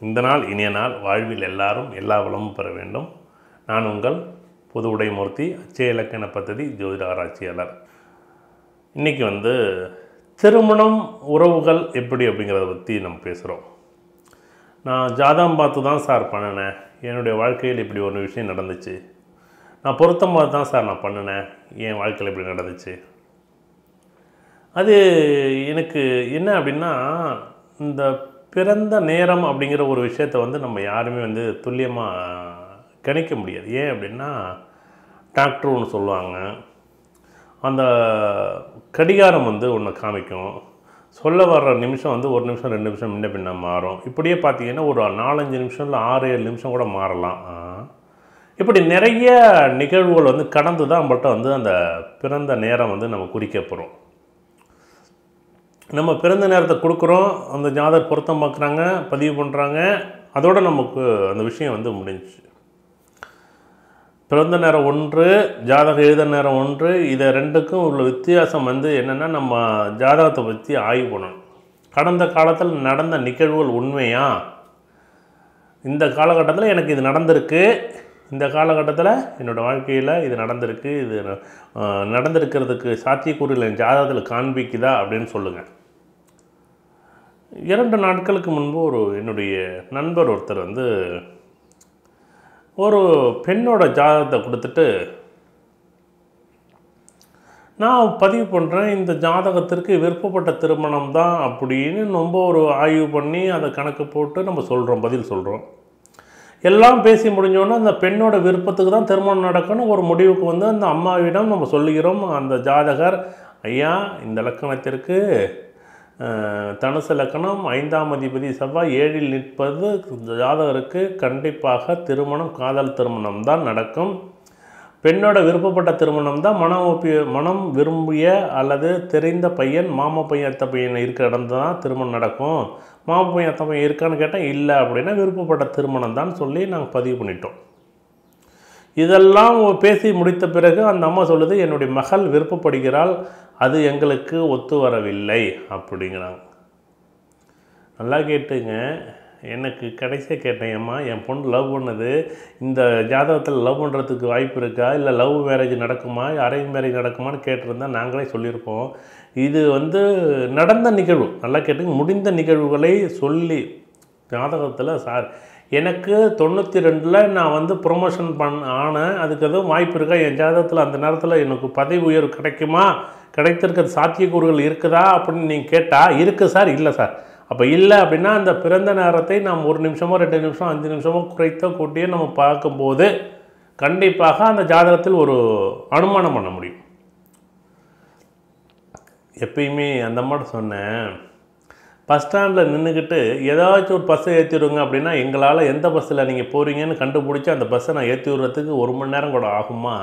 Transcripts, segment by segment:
இந்த நாள் இனிய நாள் வாழ்வில் எல்லாரும் எல்லா வளமும் பெற வேண்டும் நான் உங்கள் புது உடைமூர்த்தி அச்சய இலக்கண பദ്ധதி ஜோதிட ஆராய்ச்சியாளர் இன்றைக்கி வந்து திருமணம் உறவுகள் எப்படி அப்படிங்கிறத பற்றி நம்ம பேசுகிறோம் நான் ஜாதகம் பார்த்து தான் சார் பண்ணினேன் என்னுடைய வாழ்க்கையில் இப்படி ஒரு விஷயம் நடந்துச்சு நான் பொருத்தம் பார்த்து தான் சார் நான் பண்ணினேன் என் வாழ்க்கையில் இப்படி நடந்துச்சு அது எனக்கு என்ன அப்படின்னா இந்த பிறந்த நேரம் அப்படிங்கிற ஒரு விஷயத்தை வந்து நம்ம யாருமே வந்து துல்லியமாக கணிக்க முடியாது ஏன் அப்படின்னா டாக்டர் ஒன்று சொல்லுவாங்க அந்த கடிகாரம் வந்து ஒன்று காமிக்கும் சொல்ல வர்ற நிமிஷம் வந்து ஒரு நிமிஷம் ரெண்டு நிமிஷம் முன்ன பின்ன மாறும் இப்படியே பார்த்தீங்கன்னா ஒரு நாலஞ்சு நிமிஷம் இல்லை ஆறு ஏழு நிமிஷம் கூட மாறலாம் ஆ. இப்படி நிறைய நிகழ்வுகள் வந்து கடந்து தான் நம்மள்ட்ட வந்து அந்த பிறந்த நேரம் வந்து நம்ம குறிக்கப்படும் நம்ம பிறந்த நேரத்தை கொடுக்குறோம் அந்த ஜாதர் பொருத்தம் பார்க்குறாங்க பதிவு பண்ணுறாங்க அதோட நமக்கு அந்த விஷயம் வந்து முடிஞ்சுச்சு பிறந்த நேரம் ஒன்று ஜாதகம் எழுத நேரம் ஒன்று இதை ரெண்டுக்கும் உள்ள வித்தியாசம் வந்து என்னென்னா நம்ம ஜாதகத்தை பற்றி ஆய்வு பண்ணணும் கடந்த காலத்தில் நடந்த நிகழ்வுகள் உண்மையா இந்த காலகட்டத்தில் எனக்கு இது நடந்திருக்கு இந்த காலகட்டத்தில் என்னோடய வாழ்க்கையில் இது நடந்திருக்கு இது அஹ், நடந்திருக்கிறதுக்கு சாத்தியக்கூறுகள் என் ஜாதகத்தில் காண்பிக்குதா அப்படின்னு சொல்லுங்கள் இரண்டு நாட்களுக்கு முன்பு ஒரு என்னுடைய நண்பர் ஒருத்தர் வந்து ஒரு பெண்ணோட ஜாதகத்தை கொடுத்துட்டு நான் பதிவு பண்ணுறேன் இந்த ஜாதகத்திற்கு விருப்பப்பட்ட திருமணம் தான் அப்படின்னு ரொம்ப ஒரு ஆய்வு பண்ணி அதை கணக்கு போட்டு நம்ம சொல்கிறோம் பதில் சொல்கிறோம் எல்லாம் பேசி முடிஞ்சோன்னே அந்த பெண்ணோட விருப்பத்துக்கு தான் திருமணம் நடக்கணும் ஒரு முடிவுக்கு வந்து அந்த அம்மாவிடம் நம்ம சொல்லுகிறோம் அந்த ஜாதகர் ஐயா இந்த லக்கணத்திற்கு அஹ், தனுசு லக்கணம் ஐந்தாம் அதிபதி செவ்வாய் ஏழில் நிற்பது ஜாதகருக்கு கண்டிப்பாக திருமணம் காதல் திருமணம் தான் நடக்கும் பெண்ணோட விருப்பப்பட்ட திருமணம் தான் மனம் ஒப்பிய மனம் விரும்பிய அல்லது தெரிந்த பையன் மாமா பையன் அத்தை பையன் இருக்கிற இடம் தான் திருமணம் நடக்கும் மாமா பையன் அத்தை பையன் இருக்கான்னு கேட்டால் இல்லை அப்படின்னா விருப்பப்பட்ட திருமணம் தான் சொல்லி நாங்கள் பதிவு பண்ணிட்டோம் இதெல்லாம் பேசி முடித்த பிறகு அந்த அம்மா சொல்லுது என்னுடைய மகள் விருப்பப்படுகிறாள் அது எங்களுக்கு ஒத்து வரவில்லை அப்படிங்கிறாங்க நல்லா கேட்டுங்க எனக்கு கடைசியாக கேட்டேன் அம்மா என் பொண்ணு லவ் பண்ணது இந்த ஜாதகத்தில் லவ் பண்ணுறதுக்கு வாய்ப்பு இருக்கா இல்லை லவ் மேரேஜ் நடக்குமா அரேஞ்ச் மேரேஜ் நடக்குமான்னு கேட்டிருந்தா நாங்களே சொல்லியிருப்போம் இது வந்து நடந்த நிகழ்வு நல்லா கேட்டுங்க முடிந்த நிகழ்வுகளை சொல்லி ஜாதகத்தில் சார் எனக்கு தொண்ணூற்றி ரெண்டில் நான் வந்து ப்ரொமோஷன் பண் ஆனேன் அதுக்கு எதுவும் வாய்ப்பு இருக்கா என் ஜாதகத்தில் அந்த நேரத்தில் எனக்கு பதவி உயர்வு கிடைக்குமா கிடைத்திருக்கிற சாத்தியக்கூறுகள் இருக்குதா அப்படின்னு நீங்கள் கேட்டால் இருக்குது சார் இல்லை சார் அப்போ இல்லை அப்படின்னா அந்த பிறந்த நேரத்தை நாம் ஒரு நிமிஷமோ ரெண்டு நிமிஷம் அஞ்சு நிமிஷமோ குறைத்தோ கூட்டியோ நம்ம பார்க்கும்போது கண்டிப்பாக அந்த ஜாதகத்தில் ஒரு அனுமானம் பண்ண முடியும் எப்பயுமே அந்த அம்மாட்ட சொன்னேன் பஸ் ஸ்டாண்டில் நின்றுக்கிட்டு ஏதாச்சும் ஒரு பஸ்ஸை ஏற்றி விடுங்க அப்படின்னா எங்களால் எந்த பஸ்ஸில் நீங்கள் போகிறீங்கன்னு கண்டுபிடிச்சி அந்த பஸ்ஸை நான் ஏற்றி விடுறதுக்கு ஒரு மணி நேரம் கூட ஆகுமா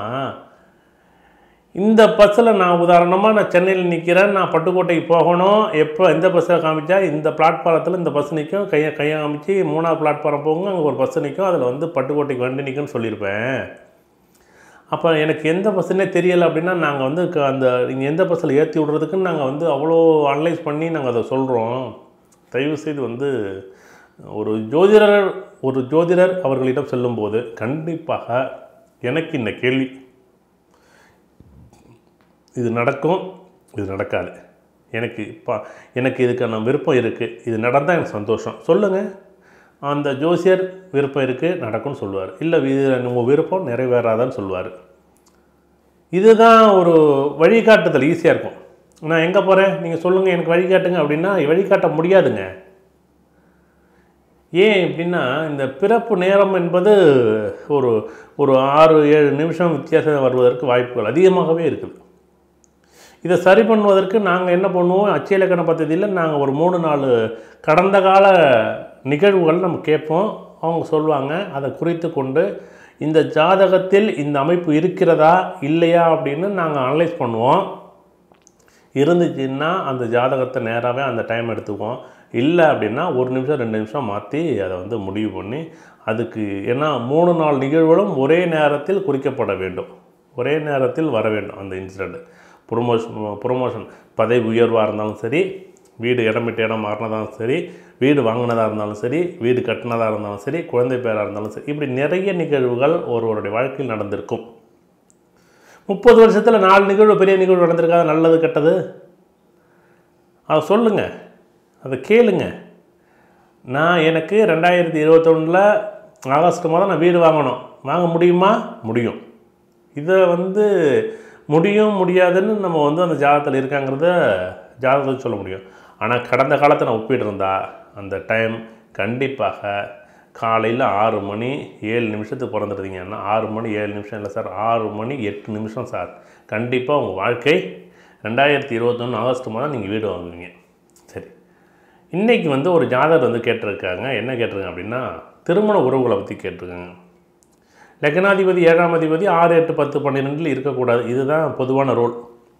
இந்த பஸ்ஸில் நான் உதாரணமாக நான் சென்னையில் நிற்கிறேன் நான் பட்டுக்கோட்டைக்கு போகணும் எப்போ எந்த பஸ்ஸில் காமிச்சா இந்த பிளாட்பாரத்தில் இந்த பஸ் நிற்கும் கையை கையை காமிச்சு மூணாவது பிளாட்பாரம் போங்க அங்கே ஒரு பஸ் நிற்கும் அதில் வந்து பட்டுக்கோட்டைக்கு வண்டி நிற்கும்னு சொல்லியிருப்பேன் அப்போ எனக்கு எந்த பஸ்ஸுனே தெரியலை அப்படின்னா நாங்கள் வந்து க- அந்த நீங்கள் எந்த பஸ்ஸில் ஏற்றி விடுறதுக்குன்னு நாங்கள் வந்து அவ்வளோ அனலைஸ் பண்ணி நாங்கள் அதை சொல்கிறோம் தயவுசெய்து வந்து ஒரு ஜோதிடர் ஒரு ஜோதிடர் அவர்களிடம் செல்லும்போது கண்டிப்பாக எனக்கு இந்த கேள்வி இது நடக்கும் இது நடக்காது எனக்கு இப்போ எனக்கு இதுக்கான விருப்பம் இருக்குது இது நடந்தால் எனக்கு சந்தோஷம் சொல்லுங்கள் அந்த ஜோசியர் விருப்பம் இருக்குது நடக்கும்னு சொல்லுவார் இல்லை இது உங்கள் விருப்பம் நிறைவேறாதான்னு சொல்லுவார் இதுதான் ஒரு வழிகாட்டுதல் ஈஸியாக இருக்கும் நான் எங்கே போகிறேன் நீங்கள் சொல்லுங்கள் எனக்கு வழிகாட்டுங்க அப்படின்னா வழிகாட்ட முடியாதுங்க ஏன் அப்படின்னா இந்த பிறப்பு நேரம் என்பது ஒரு ஒரு ஆறு ஏழு நிமிஷம் வித்தியாசம் வருவதற்கு வாய்ப்புகள் அதிகமாகவே இருக்குது இதை சரி பண்ணுவதற்கு நாங்கள் என்ன பண்ணுவோம் அச்சய இலக்கண பദ്ധதியில் நாங்கள் ஒரு மூணு நாலு கடந்த கால நிகழ்வுகள் நம்ம கேட்போம் அவங்க சொல்லுவாங்க அதை குறித்து கொண்டு இந்த ஜாதகத்தில் இந்த அமைப்பு இருக்கிறதா இல்லையா அப்படின்னு நாங்கள் அனலைஸ் பண்ணுவோம் இருந்துச்சுன்னா அந்த ஜாதகத்தை நேராகவே அந்த டைம் எடுத்துக்குவோம் இல்லை அப்படின்னா ஒரு நிமிஷம் ரெண்டு நிமிஷம் மாற்றி அதை வந்து முடிவு பண்ணி அதுக்கு ஏன்னா மூணு நாள் நிகழ்வுகளும் ஒரே நேரத்தில் குறிக்கப்பட வேண்டும் ஒரே நேரத்தில் வர வேண்டும் அந்த இன்சிடெண்ட் ப்ரொமோஷன் ப்ரொமோஷன் பதவி உயர்வாக இருந்தாலும் சரி வீடு இடம் விட்டு இடம் மாறினதாலும் சரி வீடு வாங்கினதாக இருந்தாலும் சரி வீடு கட்டினதாக இருந்தாலும் சரி குழந்தை பேராக இருந்தாலும் சரி இப்படி நிறைய நிகழ்வுகள் ஒருவருடைய வாழ்க்கையில் நடந்திருக்கும் முப்பது வருஷத்தில் நாலு நிகழ்வு பெரிய நிகழ்வு நடந்திருக்காது நல்லது கெட்டது அதை சொல்லுங்கள் அதை கேளுங்க நான் எனக்கு ரெண்டாயிரத்தி இருபத்தொன்னில் ஆகஸ்ட் மாதம் நான் வீடு வாங்கணும் வாங்க முடியுமா முடியும் இதை வந்து முடியும் முடியாதுன்னு நம்ம வந்து அந்த ஜாதகத்தில் இருக்காங்கிறத ஜாதகத்தில் சொல்ல முடியும் ஆனால் கடந்த காலத்தை நான் ஒப்பிட்டு இருந்தா அந்த டைம் கண்டிப்பாக காலையில் ஆறு மணி ஏழு நிமிஷத்துக்கு பிறந்துருந்தீங்கன்னா ஆறு மணி ஏழு நிமிஷம் இல்லை சார் ஆறு மணி எட்டு நிமிஷம் சார் கண்டிப்பாக உங்கள் வாழ்க்கை ரெண்டாயிரத்தி இருபத்தொன்று ஆகஸ்ட் மாதம் நீங்கள் வீடு வாங்குவீங்க சரி இன்றைக்கி வந்து ஒரு ஜாதகர் வந்து கேட்டிருக்காங்க என்ன கேட்டிருக்காங்க அப்படின்னா திருமண உறவுகளை பற்றி கேட்டிருக்காங்க லக்னாதிபதி ஏழாம் அதிபதி ஆறு எட்டு பத்து பன்னிரெண்டில் இருக்கக்கூடாது இதுதான் பொதுவான ரோல்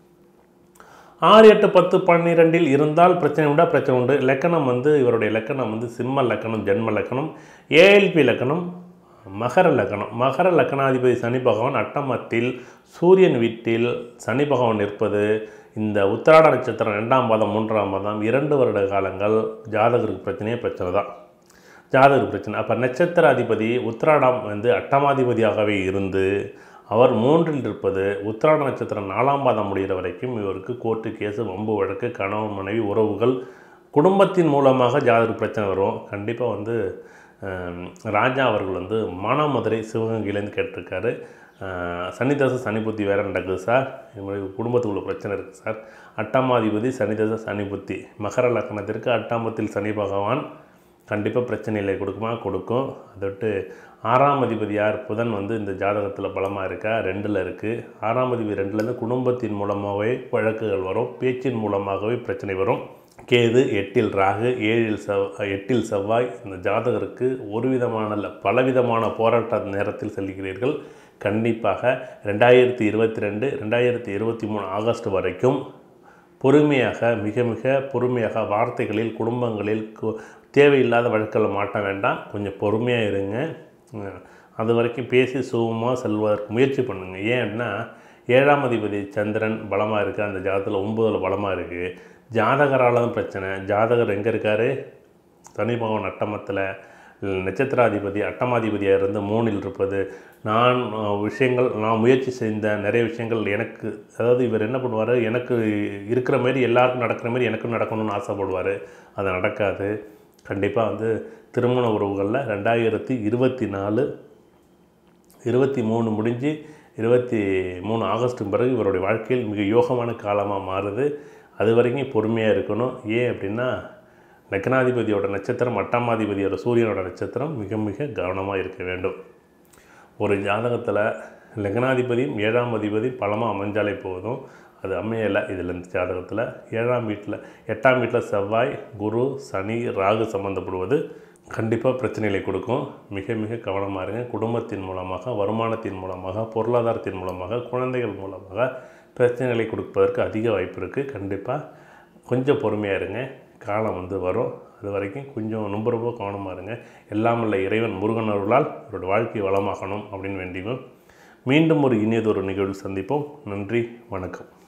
ஆறு எட்டு பத்து பன்னிரெண்டில் இருந்தால் பிரச்சனை உண்டா பிரச்சனை உண்டு லக்கணம் வந்து இவருடைய லக்கணம் வந்து சிம்ம லக்கணம் ஜென்ம லக்கணம் ஏஎல்பி லக்கணம் மகர லக்கணம் மகர லக்கணாதிபதி சனி பகவான் அட்டமத்தில் சூரியன் வீட்டில் சனி பகவான் இருப்பது இந்த உத்திராட நட்சத்திரம் ரெண்டாம் பாதம் மூன்றாம் பாதம் இரண்டு வருட காலங்கள் ஜாதகருக்கு பிரச்சனையே பிரச்சனை தான் ஜாதகருக்கு பிரச்சனை அப்போ நட்சத்திர அதிபதி உத்திராடம் வந்து அட்டமாதிபதியாகவே இருந்து அவர் மூன்றில் இருப்பது உத்திராட நட்சத்திரம் நாலாம் பாதம் முடிகிற வரைக்கும் இவருக்கு கோர்ட்டு கேஸு வம்பு வழக்கு கணவன் மனைவி உறவுகள் குடும்பத்தின் மூலமாக ஜாதகருக்கு பிரச்சனை வரும் கண்டிப்பாக வந்து அஹ், ராஜா அவர்கள் வந்து மானாமதுரை சிவகங்கையிலேருந்து கேட்டிருக்காரு அஹ், சனி தசை சனி புத்தி வேறு நடக்குது சார் இது மாதிரி குடும்பத்துக்குள்ள பிரச்சனை இருக்குது சார் அட்டமாதிபதி சனி தசை சனி புத்தி மகர லக்னத்திற்கு அட்டாமத்தில் சனி பகவான் கண்டிப்பாக பிரச்சனைகளை கொடுக்குமா கொடுக்கும் அதை விட்டு ஆறாம் அதிபதி யார் புதன் வந்து இந்த ஜாதகத்தில் பலமாக இருக்கா ரெண்டில் இருக்குது ஆறாம் அதிபதி ரெண்டுலேருந்து குடும்பத்தின் மூலமாகவே வழக்குகள் வரும் பேச்சின் மூலமாகவே பிரச்சனை வரும் கேது எட்டில் ராகு ஏழில் செவ் எட்டில் செவ்வாய் இந்த ஜாதகருக்கு ஒரு விதமான இல்லை பலவிதமான போராட்ட நேரத்தில் செல்கிறீர்கள் கண்டிப்பாக ரெண்டாயிரத்தி இருபத்தி ரெண்டு ரெண்டாயிரத்தி இருபத்தி மூணு ஆகஸ்ட் வரைக்கும் பொறுமையாக மிக மிக பொறுமையாக வார்த்தைகளில் குடும்பங்களில் கு- தேவையில்லாத வழக்கில் மாட்ட வேண்டாம் கொஞ்சம் பொறுமையாக இருங்க உம், அது வரைக்கும் பேசி சுகமாக செல்வதற்கு முயற்சி பண்ணுங்க ஏன்னா ஏழாம் அதிபதி சந்திரன் பலமாக இருக்குது அந்த ஜாதகத்தில் ஒன்பதில் பலமாக இருக்குது ஜாதகராலும் பிரச்சனை ஜாதகர் எங்கே இருக்கார் சனி பகவான் அட்டமத்தில் நட்சத்திராதிபதி அட்டமாதிபதியாக இருந்து மூணில் இருப்பது நான் அஹ், விஷயங்கள் நான் முயற்சி செய்த நிறைய விஷயங்கள் எனக்கு அதாவது இவர் என்ன பண்ணுவார் எனக்கு இருக்கிற மாதிரி எல்லாருக்கும் நடக்கிற மாதிரி எனக்கும் நடக்கணும்னு ஆசைப்படுவார் அது நடக்காது கண்டிப்பாக வந்து திருமண உறவுகளில் ரெண்டாயிரத்தி இருபத்தி நாலு இருபத்தி மூணு முடிஞ்சு இருபத்தி மூணு ஆகஸ்ட் பிறகு இவருடைய வாழ்க்கையில் மிக யோகமான காலமாக மாறுது அது வரைக்கும் பொறுமையாக இருக்கணும் ஏன் அப்படின்னா லக்னாதிபதியோட நட்சத்திரம் அட்டாமாதிபதியோட சூரியனோட நட்சத்திரம் மிக மிக கவனமாக இருக்க வேண்டும் ஒரு ஜாதகத்தில் லக்னாதிபதியும் ஏழாம் அதிபதி பலமாக அமைஞ்சாலே போதும் அது அமையலை இதில் இந்த ஜாதகத்தில் ஏழாம் வீட்டில் எட்டாம் வீட்டில் செவ்வாய் குரு சனி ராகு சம்மந்தப்படுவது கண்டிப்பாக பிரச்சனைகளை கொடுக்கும் மிக மிக கவனமாக இருங்க குடும்பத்தின் மூலமாக வருமானத்தின் மூலமாக பொருளாதாரத்தின் மூலமாக குழந்தைகள் மூலமாக பிரச்சனைகளை கொடுப்பதற்கு அதிக வாய்ப்பு இருக்குது கண்டிப்பாக கொஞ்சம் பொறுமையாக இருங்க காலம் வந்து வரும் அது வரைக்கும் கொஞ்சம் ரொம்ப ரொம்ப கவனமாக இருங்க எல்லாம் உள்ள இறைவன் முருகன் அருளால் அவரோட வாழ்க்கை வளமாகணும் அப்படின்னு வேண்டியும் மீண்டும் ஒரு இனியதொரு நிகழ்வு சந்திப்போம் நன்றி வணக்கம்